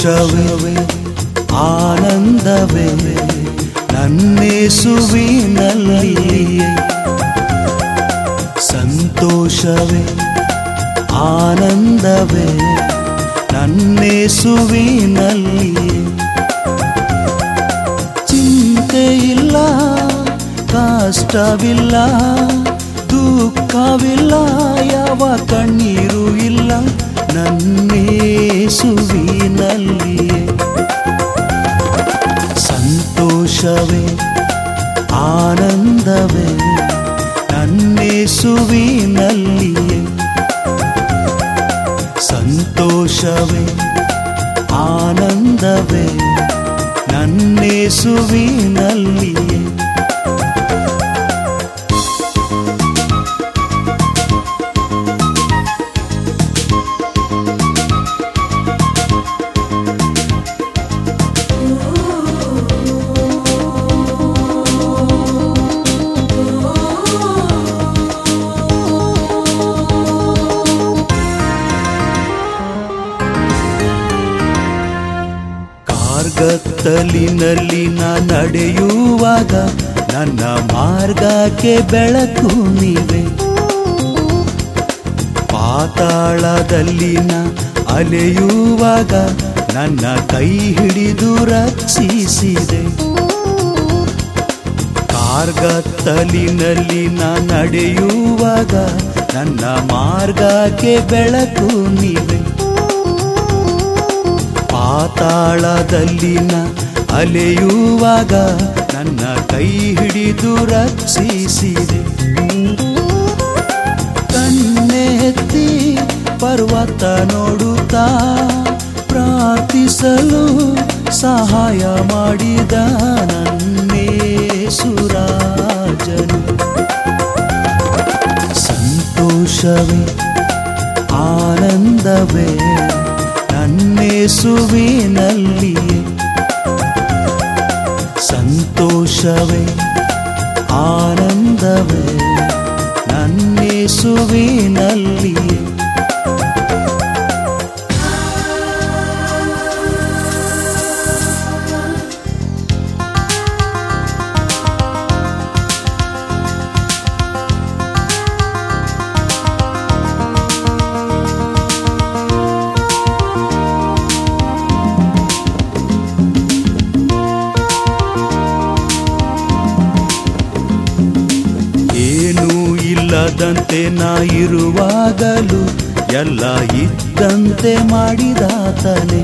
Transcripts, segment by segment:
ಸಂತೋಷವೇ ಆನಂದವೇ ನನ್ನೇಸುವಿನಲ್ಲಿ ಸಂತೋಷವೇ ಆನಂದವೇ ನನ್ನೇಸುವಿನಲ್ಲಿ ಚಿಂತೆ ಇಲ್ಲ ಕಷ್ಟವಿಲ್ಲ ದುಃಖವಿಲ್ಲ ಯಾವ ಕಣ್ಣೀರು ಇಲ್ಲ ನನ್ನೇಸುವಿನಲ್ಲಿಯೇ ಸಂತೋಷವೇ ಆನಂದವೇ ನನ್ನೇಸುವಿನಲ್ಲಿಯೇ ಸಂತೋಷವೇ ಆನಂದವೇ ನನ್ನೇಸುವಿನಲ್ಲಿಯೇ ಕಾರ್ಗತ್ತಲಿನಲ್ಲಿ ನಾ ನಡೆಯುವಾಗ ನನ್ನ ಮಾರ್ಗಕ್ಕೆ ಬೆಳಕು ನೀವೆ ಪಾತಾಳದಲ್ಲಿನ ಅಲೆಯುವಾಗ ನನ್ನ ಕೈ ಹಿಡಿದು ರಕ್ಷಿಸಿದೆ ಕಾರ್ಗತ್ತಲಿನಲ್ಲಿ ನಾ ನಡೆಯುವಾಗ ನನ್ನ ಮಾರ್ಗಕ್ಕೆ ಬೆಳಕು ನೀವೆ ಪಾತಾಳದಲ್ಲಿನ ಅಲೆಯುವಾಗ ನನ್ನ ಕೈ ಹಿಡಿದು ರಕ್ಷಿಸಿದೆ ಕಣ್ಣೆತ್ತಿ ಪರ್ವತ ನೋಡುತ್ತಾ ಪ್ರಾರ್ಥಿಸಲು ಸಹಾಯ ಮಾಡಿದ ನನ್ನೇ ಸುರಾಜನು ಸಂತೋಷವೇ ಆನಂದವೇ ನನ್ನೇಸುವಿನಲ್ಲಿಯೇ ಸಂತೋಷವೇ ಆನಂದವೇ ನನ್ನೇಸುವಿನಲ್ಲಿಯೇ ಏನೂ ಇಲ್ಲದಂತೆ ನಾ ಇರುವಾಗಲೂ ಎಲ್ಲ ಇದ್ದಂತೆ ಮಾಡಿದಾತನೆ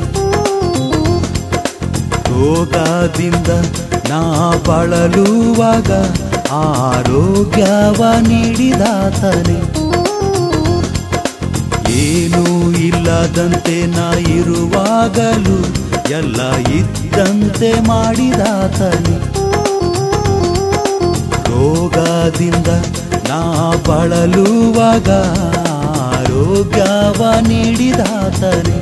ರೋಗದಿಂದ ನಾ ಬಳಲುವಾಗ ಆರೋಗ್ಯವ ನೀಡಿದಾತನೆ ಏನೂ ಇಲ್ಲದಂತೆ ನಾ ಇರುವಾಗಲೂ ಎಲ್ಲ ಇದ್ದಂತೆ ಮಾಡಿದಾತನೆ ರೋಗದಿಂದ ನಾ ಬಳಲುವಾಗ ಆರೋಗ್ಯವ ನೀಡಿದಾತನೆ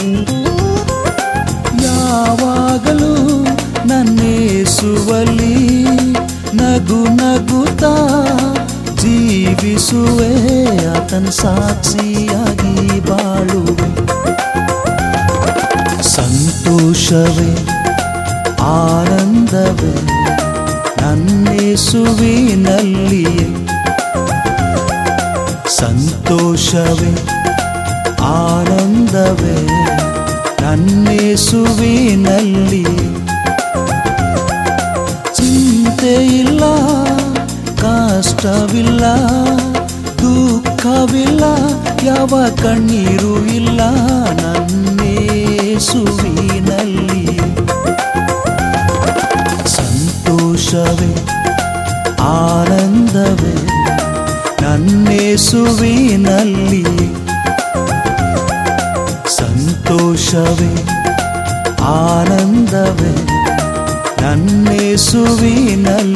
ಯಾವಾಗಲೂ ನನ್ನೇಸುವಲ್ಲಿ ನಗು ನಗುತ್ತಾ ಜೀವಿಸುವೆ ಆತನ ಸಾಕ್ಷಿಯಾಗಿ ಬಾಳುವೆ ಸಂತೋಷವೇ ಆನಂದವೇ ನನ್ನೇಸುವಿನಲ್ಲಿಯೇ ಸಂತೋಷವೇ ಆನಂದವೇ ನನ್ನೇಸುವಿನಲ್ಲಿಯೇ ಚಿಂತೆ ಇಲ್ಲ ಕಷ್ಟವಿಲ್ಲ ದುಃಖವಿಲ್ಲ ಯಾವ ಕಣ್ಣೀರು ಇಲ್ಲ ನನ್ನೇಸುವಿನಲ್ಲಿಯೇ ಸಂತೋಷವೇ ಆನಂದವೇ ನನ್ನೇಸುವಿನಲ್ಲಿ ಸಂತೋಷವೇ ಆನಂದವೇ ನನ್ನೇಸುವಿನಲ್ಲಿ